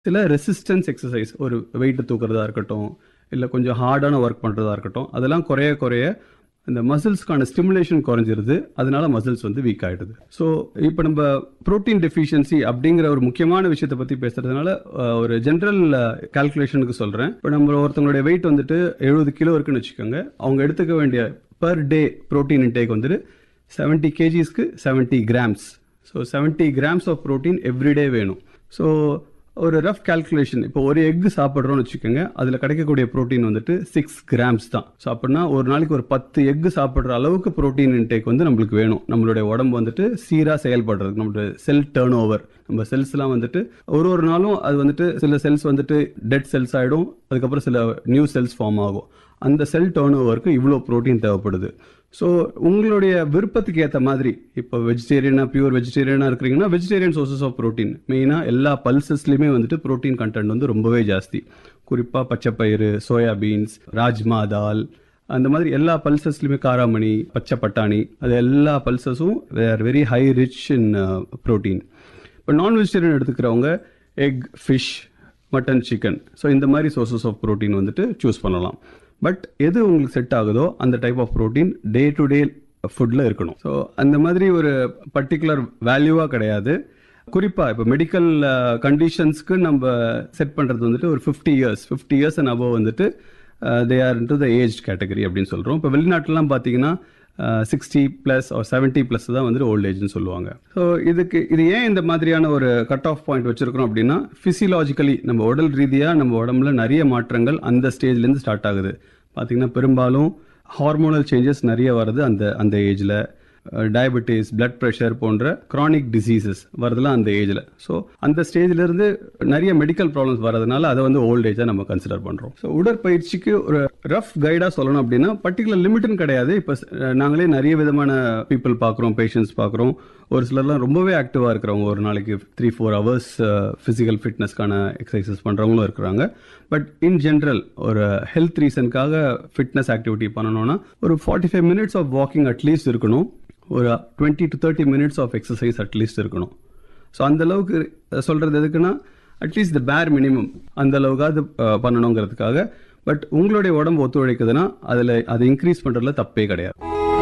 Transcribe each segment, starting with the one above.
சில resistance exercise ஒரு weight தூக்குறதா இருக்கட்டும் இல்லை கொஞ்சம் ஹார்டான ஒர்க் பண்ணுறதா இருக்கட்டும் அதெல்லாம் குறைய குறைய இந்த மசில்ஸ்க்கான ஸ்டிமுலேஷன் குறைஞ்சிருது அதனால மசில்ஸ் வந்து வீக் ஆயிடுது ஸோ இப்போ நம்ம புரோட்டீன் டெஃபிஷியன்சி அப்படிங்கிற ஒரு முக்கியமான விஷயத்தை பற்றி பேசுறதுனால அஹ், ஒரு ஜென்ரல் கால்குலேஷனுக்கு சொல்கிறேன் இப்போ நம்ம ஒருத்தவங்களுடைய வெயிட் வந்துட்டு எழுபது கிலோ இருக்குன்னு வச்சுக்கோங்க அவங்க எடுத்துக்க வேண்டிய பர் டே புரோட்டீன் இன்டேக் வந்துட்டு செவன்ட்டி கேஜிஸ்க்கு seventy grams so seventy grams of protein every day வேணும் ஸோ ஒரு ரஃப் கால்குலேஷன் இப்போ ஒரு எக் சாப்பிட்றோம்னு வச்சுக்கோங்க அதில் கிடைக்கக்கூடிய புரோட்டீன் வந்துட்டு சிக்ஸ் கிராம்ஸ் தான் ஸோ அப்படின்னா ஒரு நாளைக்கு ஒரு பத்து எக் சாப்பிட்ற அளவுக்கு புரோட்டீன் இன்டேக் வந்து நம்மளுக்கு வேணும் நம்மளுடைய உடம்பு வந்துட்டு சீராக செயல்படுறதுக்கு நம்மளுடைய செல் டேர்ன் ஓவர் நம்ம செல்ஸ்லாம் வந்துட்டு ஒரு ஒரு நாளும் அது வந்துட்டு சில செல்ஸ் வந்துட்டு டெட் செல்ஸ் ஆகிடும் அதுக்கப்புறம் சில நியூ செல்ஸ் ஃபார்ம் ஆகும் அந்த செல் டேர்ன் ஓவருக்கு இவ்வளோ புரோட்டீன் தேவைப்படுது ஸோ உங்களுடைய விருப்பத்துக்கு ஏற்ற மாதிரி இப்போ வெஜிடேரியனா பியூர் வெஜிடேரியனா இருக்கிறீங்கன்னா வெஜிடேரியன் சோர்சஸ் ஆஃப் புரோட்டீன் மெயினாக எல்லா பல்சஸ்லையுமே வந்துட்டு புரோட்டீன் கண்டென்ட் வந்து ரொம்பவே ஜாஸ்தி குறிப்பாக பச்சைப்பயிறு சோயா பீன்ஸ் ராஜ்மா தால் அந்த மாதிரி எல்லா பல்சஸ்லையுமே காராமணி பச்சை பட்டாணி அது எல்லா பல்சஸும் were very high rich in protein இப்போ நான் வெஜிடேரியன் எடுத்துக்கிறவங்க egg fish mutton chicken so இந்த மாதிரி சோர்சஸ் ஆஃப் புரோட்டீன் வந்துட்டு சூஸ் பண்ணலாம் பட் எது உங்களுக்கு செட் ஆகுதோ அந்த type of protein day to day ஃபுட்டில் இருக்கணும் ஸோ அந்த மாதிரி ஒரு பர்டிகுலர் வேல்யூவாக கிடையாது குறிப்பாக இப்போ மெடிக்கல் கண்டிஷன்ஸ்க்கு நம்ம செட் பண்ணுறது வந்துட்டு ஒரு fifty years fifty years and above வந்துட்டு they are into the age category அப்படின்னு சொல்கிறோம் இப்போ வெளிநாட்டிலாம் பார்த்தீங்கன்னா சிக்ஸ்டி ப்ளஸ் ஒரு செவன்ட்டி ப்ளஸ் தான் வந்துட்டு ஓல்ட் ஏஜ்னு சொல்லுவாங்க ஸோ இதுக்கு இது ஏன் இந்த மாதிரியான ஒரு கட் ஆஃப் பாயிண்ட் வச்சிருக்கிறோம் அப்படின்னா ஃபிசியலாஜிக்கலி நம்ம உடல் ரீதியாக நம்ம உடம்புல நிறைய மாற்றங்கள் அந்த ஸ்டேஜ்லேருந்து ஸ்டார்ட் ஆகுது பார்த்தீங்கன்னா பெரும்பாலும் ஹார்மோனல் சேஞ்சஸ் நிறைய வருது அந்த அந்த ஏஜில் டயபெட்டிஸ் பிளட் ப்ரெஷர் போன்ற chronic டிசீசஸ் வரதெல்லாம் அந்த ஏஜில் ஸோ அந்த ஸ்டேஜ்ல இருந்து நிறைய மெடிக்கல் ப்ராப்ளம்ஸ் வரதுனால அதை வந்து ஓல்ட் ஏஜாக நம்ம கன்சிடர் பண்ணுறோம் ஸோ உடற்பயிற்சிக்கு ஒரு ரஃப் கைடாக சொல்லணும் அப்படின்னா பர்டிகுலர் லிமிட்னு கிடையாது இப்போ நாங்களே நிறைய விதமான பீப்புள் பார்க்குறோம் பேஷண்ட்ஸ் பார்க்குறோம் ஒரு சிலர்லாம் ரொம்பவே ஆக்டிவாக இருக்கிறவங்க ஒரு நாளைக்கு த்ரீ ஃபோர் ஹவர்ஸ் ஃபிசிக்கல் ஃபிட்னஸ்க்கான எக்ஸசைசஸ் பண்ணுறவங்களும் இருக்கிறாங்க பட் இன் ஜென்ரல் ஒரு ஹெல்த் ரீசனுக்காக ஃபிட்னஸ் ஆக்டிவிட்டி பண்ணணும்னா ஒரு forty five minutes of walking at least இருக்கணும் ஒரு twenty to thirty minutes of exercise at least இருக்கணும் ஸோ அந்த அளவுக்கு சொல்கிறது எதுக்குன்னா அட்லீஸ்ட் த பேர் மினிமம் அந்த அளவுக்காவது அஹ், பண்ணணுங்கிறதுக்காக பட் உங்களுடைய உடம்பு ஒத்துழைக்குதுன்னா அதில் அதை இன்க்ரீஸ் பண்ணுறதுல தப்பே கிடையாது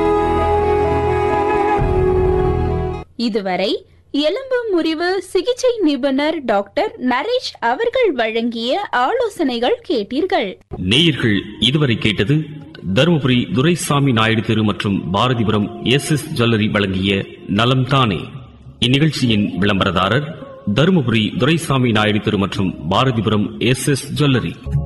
இதுவரை எலும்பு முறிவு சிகிச்சை நிபுணர் டாக்டர் நரேஷ் அவர்கள் வழங்கிய ஆலோசனைகள் கேட்டீர்கள் நேயர்கள் இதுவரை கேட்டது தருமபுரி துரைசாமி நாயுடு தெரு மற்றும் பாரதிபுரம் எஸ் எஸ் ஜுவல்லரி வழங்கிய நலம் தானே இந்நிகழ்ச்சியின் விளம்பரதாரர் தருமபுரி துரைசாமி நாயுடு தெரு மற்றும் பாரதிபுரம் எஸ் எஸ் ஜுவல்லரி